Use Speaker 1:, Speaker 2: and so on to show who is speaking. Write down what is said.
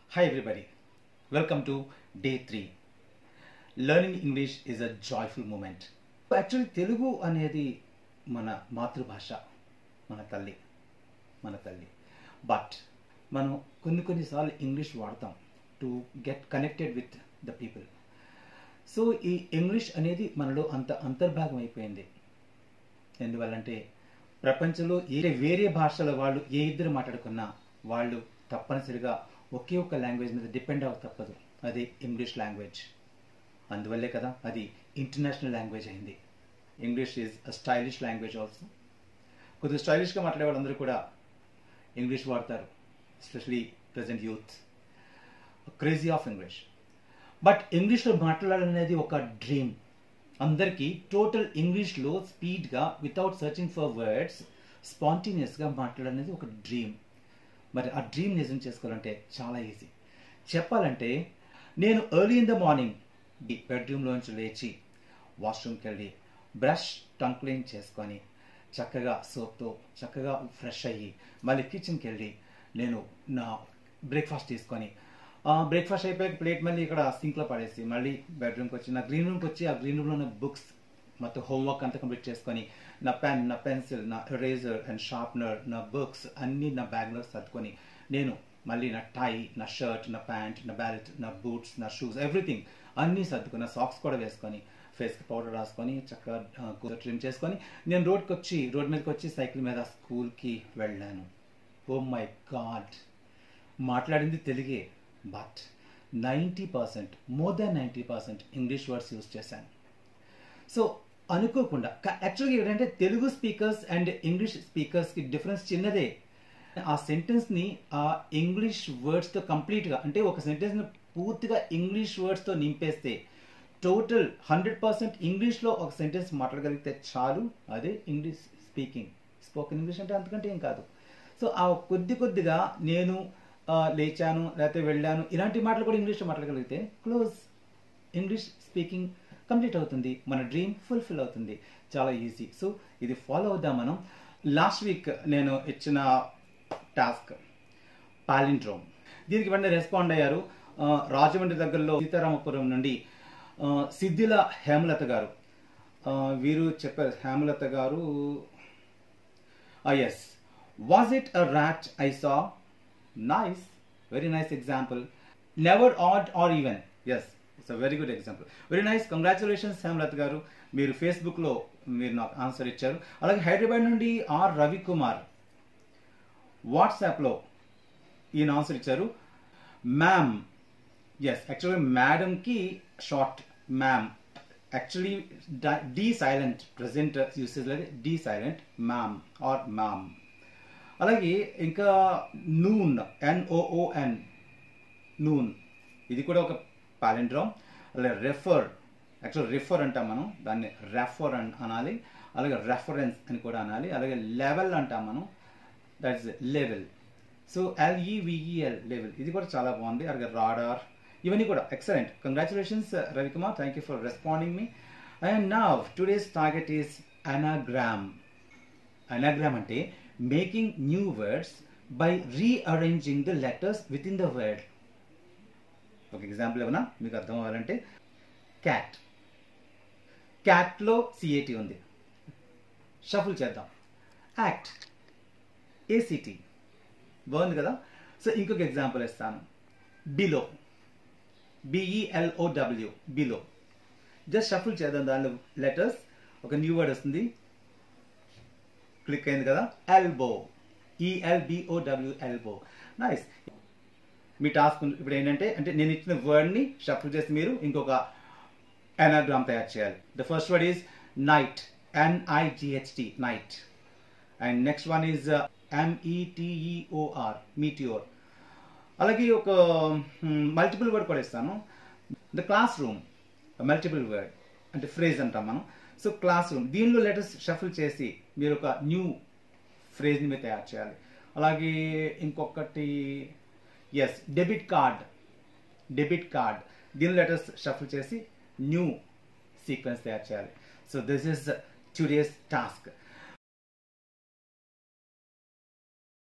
Speaker 1: Hi everybody, welcome to day 3. Learning English is a joyful moment. Actually Telugu అనేది మన మాతృభాష మన తల్లి మన తల్లి బట్ మనం కొన్ని కొన్నిసార్లు ఇంగ్లీష్ వాడతాం to get connected with the people so ఈ ఇంగ్లీష్ అనేది మనలో అంత అంతర్భాగం అయిపోయింది ఎందువల్లంటే ప్రపంచంలో ఏ వేరే భాషల వాళ్ళు ఏ ఇద్దరు మాట్లాడుకున్నా వాళ్ళు తప్పనిసరిగా ఒకే ఒక్క లాంగ్వేజ్ మీద డిపెండ్ అవ్వ తప్పదు అది ఇంగ్లీష్ లాంగ్వేజ్ అందువల్లే కదా అది ఇంటర్నేషనల్ లాంగ్వేజ్ అయింది English is a stylish language also కొద్దిగా స్టైలిష్గా మాట్లాడే వాళ్ళందరూ కూడా ఇంగ్లీష్ వాడతారు especially present youth crazy of English but ఇంగ్లీష్లో మాట్లాడాలనేది ఒక డ్రీమ్ అందరికీ టోటల్ ఇంగ్లీష్లో స్పీడ్గా వితౌట్ సర్చింగ్ ఫర్ వర్డ్స్ స్పాంటేనియస్గా మాట్లాడాలనేది ఒక డ్రీమ్ మరి ఆ డ్రీమ్ నిజం చేసుకోవాలంటే చాలా ఈజీ చెప్పాలంటే నేను ఎర్లీ ఇన్ ద మార్నింగ్ బెడ్రూమ్లోంచి లేచి వాష్రూమ్కి వెళ్ళి బ్రష్ టంగ్ క్లీన్ చేసుకొని చక్కగా సోప్తో చక్కగా ఫ్రెష్ అయ్యి మళ్ళీ కిచెన్కి వెళ్ళి నేను నా బ్రేక్ఫాస్ట్ తీసుకొని బ్రేక్ఫాస్ట్ అయిపోయాక ప్లేట్ మళ్ళీ ఇక్కడ సింక్లో పడేసి మళ్ళీ బెడ్రూమ్కి వచ్చి నా గ్రీన్ రూమ్కి వచ్చి ఆ గ్రీన్ రూమ్లో ఉన్న బుక్స్ మొత్తం హోంవర్క్ అంతా కంప్లీట్ చేసుకొని నా పెన్ నా పెన్సిల్ నా ఎరేజర్ అండ్ షార్ప్నర్ నా బుక్స్ అన్నీ నా బ్యాగ్లో సర్దుకొని నేను మళ్ళీ నా టై నా షర్ట్ నా ప్యాంట్ నా బ్యాలెట్ నా బూట్స్ నా షూస్ ఎవ్రీథింగ్ అన్నీ సర్దుకొని నా సాక్స్ కూడా వేసుకొని ఫేస్కి పౌడర్ రాసుకొని చక్కగా ట్రిమ్ చేసుకొని నేను రోడ్కి వచ్చి రోడ్ మీదకి వచ్చి సైకిల్ మీద స్కూల్కి వెళ్ళాను ఓ మై గాడ్ మాట్లాడింది తెలుగే but ninety percent more than ninety percent English words use చేశాను సో అనుకోకుండా యాక్చువల్గా ఏంటంటే తెలుగు స్పీకర్స్ అండ్ ఇంగ్లీష్ స్పీకర్స్కి డిఫరెన్స్ చిన్నదే ఆ సెంటెన్స్ని ఆ ఇంగ్లీష్ వర్డ్స్తో కంప్లీట్గా అంటే ఒక సెంటెన్స్ని పూర్తిగా ఇంగ్లీష్ వర్డ్స్తో నింపేస్తే టోటల్ హండ్రెడ్ పర్సెంట్ ఇంగ్లీష్లో ఒక సెంటెన్స్ మాట్లాడగలిగితే చాలు అదే ఇంగ్లీష్ స్పీకింగ్ స్పోకెన్ ఇంగ్లీష్ అంటే అంతకంటే ఏం కాదు సో ఆ కొద్ది కొద్దిగా నేను లేచాను లేకపోతే వెళ్ళాను ఇలాంటి మాటలు కూడా ఇంగ్లీష్లో మాట్లాడగలిగితే క్లోజ్ ఇంగ్లీష్ స్పీకింగ్ కంప్లీట్ అవుతుంది మన డ్రీమ్ ఫుల్ఫిల్ అవుతుంది చాలా ఈజీ సో ఇది ఫాలో అవుదాం మనం లాస్ట్ వీక్ నేను ఇచ్చిన టాస్క్ పాలిండ్రోమ్ దీనికి వెంటనే రెస్పాండ్ అయ్యారు రాజమండ్రి దగ్గరలో సీతారామపురం నుండి సిద్ధిల హేమలత గారు వీరు చెప్పారు Hemalatha garu yes was it a rat I saw nice very nice example never odd or even yes it's a very good example very nice congratulations Hemalath garu మీరు ఫేస్బుక్లో మీరు నాకు ఆన్సర్ ఇచ్చారు అలాగే హైదరాబాద్ నుండి ఆర్ రవికుమార్ వాట్సాప్లో ఈయన ఆన్సర్ ఇచ్చారు మ్యామ్ ఎస్ యాక్చువల్గా మేడంకి short ma'am actually D silent present usage D silent ma'am or ma'am అలాగే ఇంకా నూన్ ఎన్ఓఓఎన్ నూన్ ఇది కూడా ఒక పాలెండ్రామ్ అలాగే రెఫర్ యాక్చువల్ రిఫర్ అంటాం మనం దాన్ని రెఫర్ అని అనాలి అలాగే రెఫరెన్స్ అని కూడా అనాలి అలాగే లెవెల్ అంటాం మనం that is level so L E V E L level ఇది కూడా చాలా బాగుంది అలాగే రాడార్ ఇవన్నీ కూడా excellent congratulations Ravikumar thank you for responding మీ and now today's target is anagram anagram అంటే making new words by rearranging the letters within the word ఒక ఎగ్జాంపుల్ ఏమన్నా మీకు అర్థం అవ్వాలంటే క్యాట్ క్యాట్లో సిఏటి ఉంది షఫుల్ చేద్దాం యాక్ట్ ఏసిటీ బాగుంది కదా సో ఇంకొక ఎగ్జాంపుల్ ఇస్తాను below B E L O W below just shuffle చేద్దాం దానిలో లెటర్స్ ఒక న్యూ వర్డ్ వస్తుంది క్లిక్ అయింది కదా ఎల్బో ఈఎల్బిఓడబ్ల్యూ ఎల్బో నైస్ మీ టాస్క్ ఇప్పుడు ఏంటంటే అంటే నేను ఇచ్చిన వర్డ్ని షఫుల్ చేసి మీరు ఇంకొక ఎనాగ్రామ్ తయారు చేయాలి the first word is night N I G H T night and next one is M E T E O R meteor అలాగే ఒక మల్టిపుల్ వర్డ్ కూడా ఇస్తాను the classroom multiple word అంటే ఫ్రేజ్ అంటాం మనం సో క్లాస్ రూమ్ దీనిలో లెటర్స్ షఫుల్ చేసి మీరు ఒక న్యూ ఫ్రేజ్ని మీరు తయారు చేయాలి అలాగే ఇంకొకటి yes debit card debit card దీని లెటర్స్ షఫుల్ చేసి న్యూ సీక్వెన్స్ తయారు చేయాలి so this is today's task